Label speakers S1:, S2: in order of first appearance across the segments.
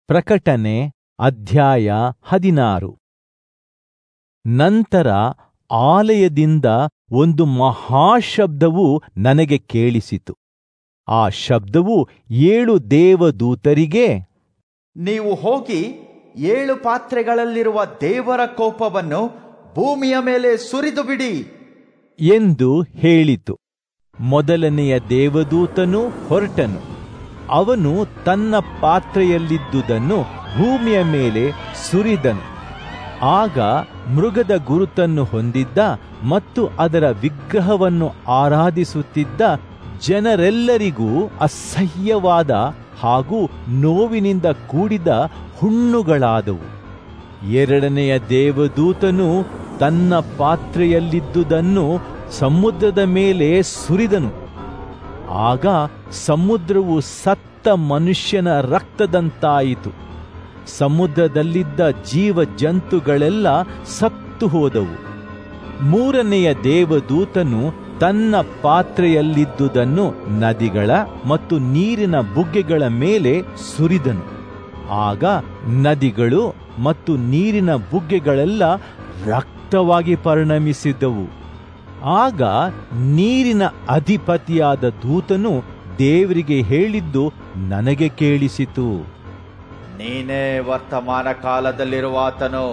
S1: ಪ್ರಕಟಣೆ ಅಧ್ಯಾಯ ಹದಿನಾರು ನಂತರ ಆಲಯದಿಂದ ಒಂದು ಮಹಾಶಬ್ದವು ನನಗೆ ಕೇಳಿಸಿತು ಆ ಶಬ್ದವು ಏಳು ದೇವದೂತರಿಗೆ
S2: ನೀವು ಹೋಗಿ ಏಳು ಪಾತ್ರೆಗಳಲ್ಲಿರುವ ದೇವರ ಕೋಪವನ್ನು ಭೂಮಿಯ ಮೇಲೆ ಸುರಿದು ಬಿಡಿ
S1: ಎಂದು ಹೇಳಿತು ಮೊದಲನೆಯ ದೇವದೂತನು ಹೊರಟನು ಅವನು ತನ್ನ ಪಾತ್ರೆಯಲ್ಲಿದ್ದುದನ್ನು ಭೂಮಿಯ ಮೇಲೆ ಸುರಿದನು ಆಗ ಮೃಗದ ಗುರುತನ್ನು ಹೊಂದಿದ್ದ ಮತ್ತು ಅದರ ವಿಗ್ರಹವನ್ನು ಆರಾಧಿಸುತ್ತಿದ್ದ ಜನರೆಲ್ಲರಿಗೂ ಅಸಹ್ಯವಾದ ಹಾಗೂ ನೋವಿನಿಂದ ಕೂಡಿದ ಹುಣ್ಣುಗಳಾದವು ಎರಡನೆಯ ದೇವದೂತನು ತನ್ನ ಪಾತ್ರೆಯಲ್ಲಿದ್ದುದನ್ನು ಸಮುದ್ರದ ಮೇಲೆ ಸುರಿದನು ಆಗ ಸಮುದ್ರವು ಸತ್ತ ಮನುಷ್ಯನ ರಕ್ತದಂತಾಯಿತು ಸಮುದ್ರದಲ್ಲಿದ್ದ ಜೀವ ಜಂತುಗಳೆಲ್ಲ ಸತ್ತು ಹೋದವು ಮೂರನೆಯ ದೇವದೂತನು ತನ್ನ ಪಾತ್ರೆಯಲ್ಲಿದ್ದುದನ್ನು ನದಿಗಳ ಮತ್ತು ನೀರಿನ ಬುಗ್ಗೆಗಳ ಮೇಲೆ ಸುರಿದನು ಆಗ ನದಿಗಳು ಮತ್ತು ನೀರಿನ ಬುಗ್ಗೆಗಳೆಲ್ಲ ರಕ್ತವಾಗಿ ಪರಿಣಮಿಸಿದ್ದವು ಆಗ ನೀರಿನ ಅಧಿಪತಿಯಾದ ದೂತನು ದೇವರಿಗೆ ಹೇಳಿದ್ದು ನನಗೆ ಕೇಳಿಸಿತು
S2: ನೀನೇ ವರ್ತಮಾನ ಕಾಲದಲ್ಲಿರುವಾತನು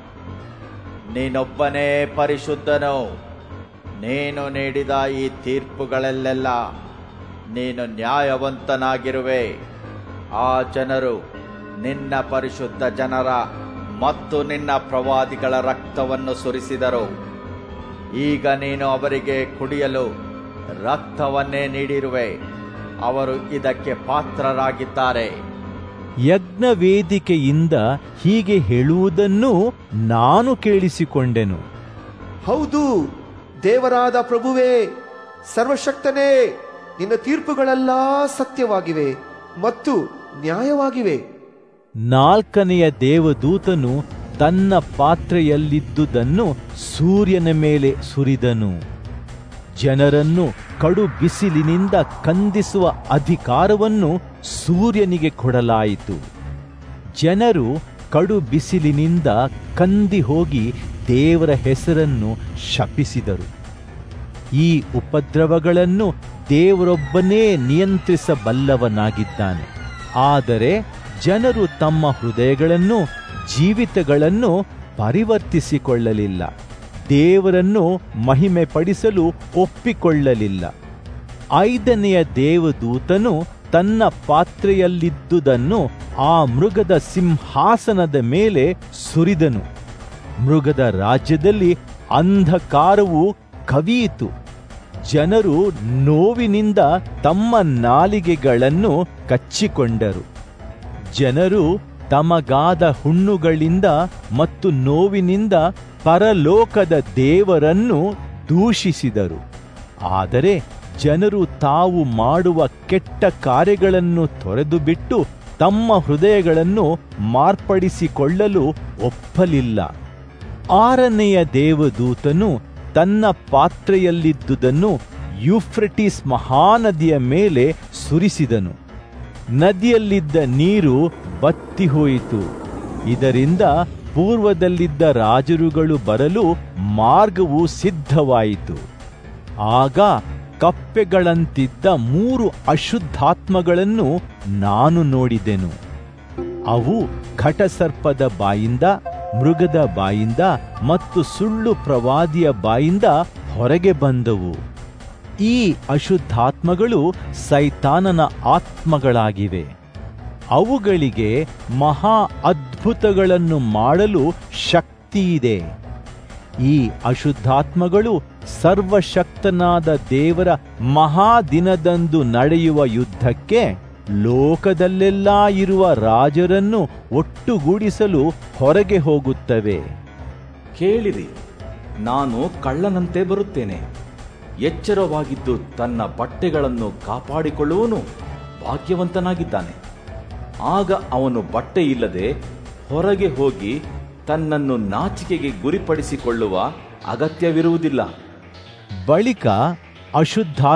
S2: ನೀನೊಬ್ಬನೇ ಪರಿಶುದ್ಧನು ನೀನು ನೀಡಿದ ಈ ತೀರ್ಪುಗಳಲ್ಲೆಲ್ಲ ನೀನು ನ್ಯಾಯವಂತನಾಗಿರುವೆ ಆ ಜನರು ನಿನ್ನ ಪರಿಶುದ್ಧ ಜನರ ಮತ್ತು ನಿನ್ನ ಪ್ರವಾದಿಗಳ ರಕ್ತವನ್ನು ಸುರಿಸಿದರು ಈಗ ನೀನು ಅವರಿಗೆ ಕುಡಿಯಲು ರಕ್ತವನ್ನೇ ನೀಡಿರುವೆ ಅವರು ಇದಕ್ಕೆ ಪಾತ್ರರಾಗಿದ್ದಾರೆ
S1: ಯಜ್ಞವೇದಿಕೆಯಿಂದ ಹೀಗೆ ಹೇಳುವುದನ್ನು ನಾನು ಕೇಳಿಸಿಕೊಂಡೆನು
S3: ಹೌದು ದೇವರಾದ ಪ್ರಭುವೇ ಸರ್ವಶಕ್ತನೇ ನಿನ್ನ ತೀರ್ಪುಗಳೆಲ್ಲ ಸತ್ಯವಾಗಿವೆ ಮತ್ತು ನ್ಯಾಯವಾಗಿವೆ
S1: ನಾಲ್ಕನೆಯ ದೇವದೂತನು ತನ್ನ ಪಾತ್ರೆಯಲ್ಲಿದ್ದುದನ್ನು ಸೂರ್ಯನ ಮೇಲೆ ಸುರಿದನು ಜನರನ್ನು ಕಡು ಬಿಸಿಲಿನಿಂದ ಕಂದಿಸುವ ಅಧಿಕಾರವನ್ನು ಸೂರ್ಯನಿಗೆ ಕೊಡಲಾಯಿತು ಜನರು ಕಡು ಬಿಸಿಲಿನಿಂದ ಕಂದಿ ಹೋಗಿ ದೇವರ ಹೆಸರನ್ನು ಶಪಿಸಿದರು ಈ ಉಪದ್ರವಗಳನ್ನು ದೇವರೊಬ್ಬನೇ ನಿಯಂತ್ರಿಸಬಲ್ಲವನಾಗಿದ್ದಾನೆ ಆದರೆ ಜನರು ತಮ್ಮ ಹೃದಯಗಳನ್ನು ಜೀವಿತಗಳನ್ನು ಪರಿವರ್ತಿಸಿಕೊಳ್ಳಲಿಲ್ಲ ದೇವರನ್ನು ಮಹಿಮೆ ಪಡಿಸಲು ಒಪ್ಪಿಕೊಳ್ಳಲಿಲ್ಲ ಐದನೆಯ ದೇವದೂತನು ತನ್ನ ಪಾತ್ರೆಯಲ್ಲಿದ್ದುದನ್ನು ಆ ಮೃಗದ ಸಿಂಹಾಸನದ ಮೇಲೆ ಸುರಿದನು ಮೃಗದ ರಾಜ್ಯದಲ್ಲಿ ಅಂಧಕಾರವು ಕವಿಯಿತು ಜನರು ನೋವಿನಿಂದ ತಮ್ಮ ನಾಲಿಗೆಗಳನ್ನು ಕಚ್ಚಿಕೊಂಡರು ಜನರು ತಮಗಾದ ಹುಣ್ಣುಗಳಿಂದ ಮತ್ತು ನೋವಿನಿಂದ ಪರಲೋಕದ ದೇವರನ್ನು ದೂಷಿಸಿದರು ಆದರೆ ಜನರು ತಾವು ಮಾಡುವ ಕೆಟ್ಟ ಕಾರ್ಯಗಳನ್ನು ತೊರೆದು ಬಿಟ್ಟು ತಮ್ಮ ಹೃದಯಗಳನ್ನು ಮಾರ್ಪಡಿಸಿಕೊಳ್ಳಲು ಒಪ್ಪಲಿಲ್ಲ ಆರನೆಯ ದೇವದೂತನು ತನ್ನ ಪಾತ್ರೆಯಲ್ಲಿದ್ದುದನ್ನು ಯುಫ್ರೆಟಿಸ್ ಮಹಾನದಿಯ ಮೇಲೆ ಸುರಿಸಿದನು ನದಿಯಲ್ಲಿದ್ದ ನೀರು ಬತ್ತಿ ಹೋಯಿತು ಇದರಿಂದ ಪೂರ್ವದಲ್ಲಿದ್ದ ರಾಜರುಗಳು ಬರಲು ಮಾರ್ಗವು ಸಿದ್ಧವಾಯಿತು ಆಗ ಕಪ್ಪೆಗಳಂತಿದ್ದ ಮೂರು ಅಶುದ್ಧಾತ್ಮಗಳನ್ನು ನಾನು ನೋಡಿದೆನು ಅವು ಘಟಸರ್ಪದ ಬಾಯಿಂದ ಮೃಗದ ಬಾಯಿಂದ ಮತ್ತು ಸುಳ್ಳು ಪ್ರವಾದಿಯ ಬಾಯಿಂದ ಹೊರಗೆ ಬಂದವು ಈ ಅಶುದ್ಧಾತ್ಮಗಳು ಸೈತಾನನ ಆತ್ಮಗಳಾಗಿವೆ ಅವುಗಳಿಗೆ ಮಹಾ ಅದ್ಭುತಗಳನ್ನು ಮಾಡಲು ಶಕ್ತಿಯಿದೆ ಈ ಅಶುದ್ಧಾತ್ಮಗಳು ಸರ್ವಶಕ್ತನಾದ ದೇವರ ಮಹಾದಿನದಂದು ನಡೆಯುವ ಯುದ್ಧಕ್ಕೆ ಲೋಕದಲ್ಲೆಲ್ಲ ಇರುವ ರಾಜರನ್ನು ಒಟ್ಟುಗೂಡಿಸಲು ಹೊರಗೆ ಹೋಗುತ್ತವೆ
S4: ಕೇಳಿರಿ ನಾನು ಕಳ್ಳನಂತೆ ಬರುತ್ತೇನೆ ಎಚ್ಚರವಾಗಿದ್ದು ತನ್ನ ಬಟ್ಟೆಗಳನ್ನು ಕಾಪಾಡಿಕೊಳ್ಳುವನು ಭಾಗ್ಯವಂತನಾಗಿದ್ದಾನೆ ಆಗ ಅವನು ಬಟ್ಟೆ ಇಲ್ಲದೆ ಹೊರಗೆ ಹೋಗಿ ತನ್ನನ್ನು ನಾಚಿಕೆಗೆ ಗುರಿಪಡಿಸಿಕೊಳ್ಳುವ ಅಗತ್ಯವಿರುವುದಿಲ್ಲ
S1: ಬಳಿಕ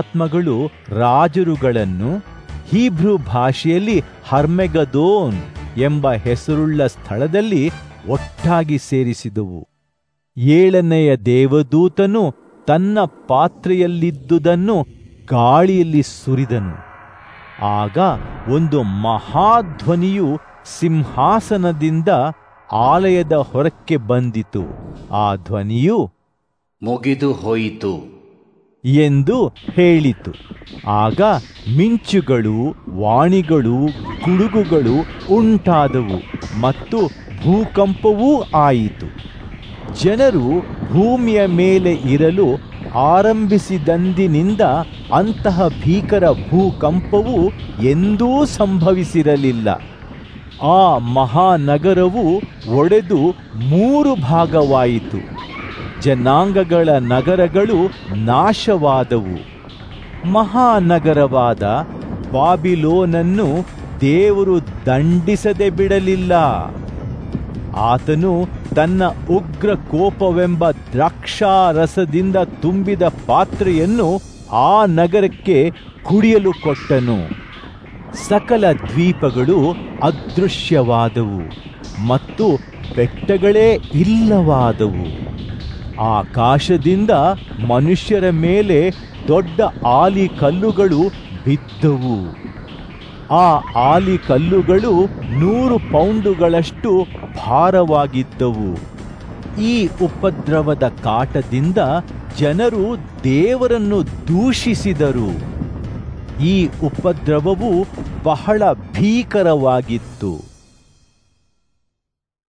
S1: ಅಶುದ್ಧಾತ್ಮಗಳು ರಾಜರುಗಳನ್ನು ಹೀಬ್ರೂ ಭಾಷೆಯಲ್ಲಿ ಹರ್ಮೆಗದೋನ್ ಎಂಬ ಹೆಸರುಳ್ಳ ಸ್ಥಳದಲ್ಲಿ ಒಟ್ಟಾಗಿ ಸೇರಿಸಿದುವು ಏಳನೆಯ ದೇವದೂತನು ತನ್ನ ಪಾತ್ರೆಯಲ್ಲಿದ್ದುದನ್ನು ಗಾಳಿಯಲ್ಲಿ ಸುರಿದನು ಆಗ ಒಂದು ಮಹಾಧ್ವನಿಯು ಸಿಂಹಾಸನದಿಂದ ಆಲಯದ ಹೊರಕ್ಕೆ ಬಂದಿತು ಆ ಧ್ವನಿಯು
S5: ಮುಗಿದು ಹೋಯಿತು
S1: ಎಂದು ಹೇಳಿತು ಆಗ ಮಿಂಚುಗಳು ವಾಣಿಗಳು ಗುಡುಗುಗಳು ಉಂಟಾದವು ಮತ್ತು ಭೂಕಂಪವೂ ಆಯಿತು ಜನರು ಭೂಮಿಯ ಮೇಲೆ ಇರಲು ಆರಂಭಿಸಿದಂದಿನಿಂದ ಅಂತಹ ಭೀಕರ ಭೂಕಂಪವು ಎಂದೂ ಸಂಭವಿಸಿರಲಿಲ್ಲ ಆ ಮಹಾನಗರವು ಒಡೆದು ಮೂರು ಭಾಗವಾಯಿತು ಜನಾಂಗಗಳ ನಗರಗಳು ನಾಶವಾದವು ಮಹಾನಗರವಾದ ಬಾಬಿಲೋನನ್ನು ದೇವರು ದಂಡಿಸದೆ ಬಿಡಲಿಲ್ಲ ಆತನು ತನ್ನ ಉಗ್ರ ಕೋಪವೆಂಬ ದ್ರಾಕ್ಷಾರಸದಿಂದ ತುಂಬಿದ ಪಾತ್ರೆಯನ್ನು ಆ ನಗರಕ್ಕೆ ಕುಡಿಯಲು ಕೊಟ್ಟನು ಸಕಲ ದ್ವೀಪಗಳು ಅದೃಶ್ಯವಾದವು ಮತ್ತು ಬೆಟ್ಟಗಳೇ ಇಲ್ಲವಾದವು ಆಕಾಶದಿಂದ ಮನುಷ್ಯರ ಮೇಲೆ ದೊಡ್ಡ ಆಲಿ ಕಲ್ಲುಗಳು ಬಿದ್ದವು ಆ ಆಲಿ ಕಲ್ಲುಗಳು ನೂರು ಪೌಂಡುಗಳಷ್ಟು ಭಾರವಾಗಿದ್ದವು ಈ ಉಪದ್ರವದ ಕಾಟದಿಂದ ಜನರು ದೇವರನ್ನು ದೂಷಿಸಿದರು ಈ ಉಪದ್ರವವು ಬಹಳ ಭೀಕರವಾಗಿತ್ತು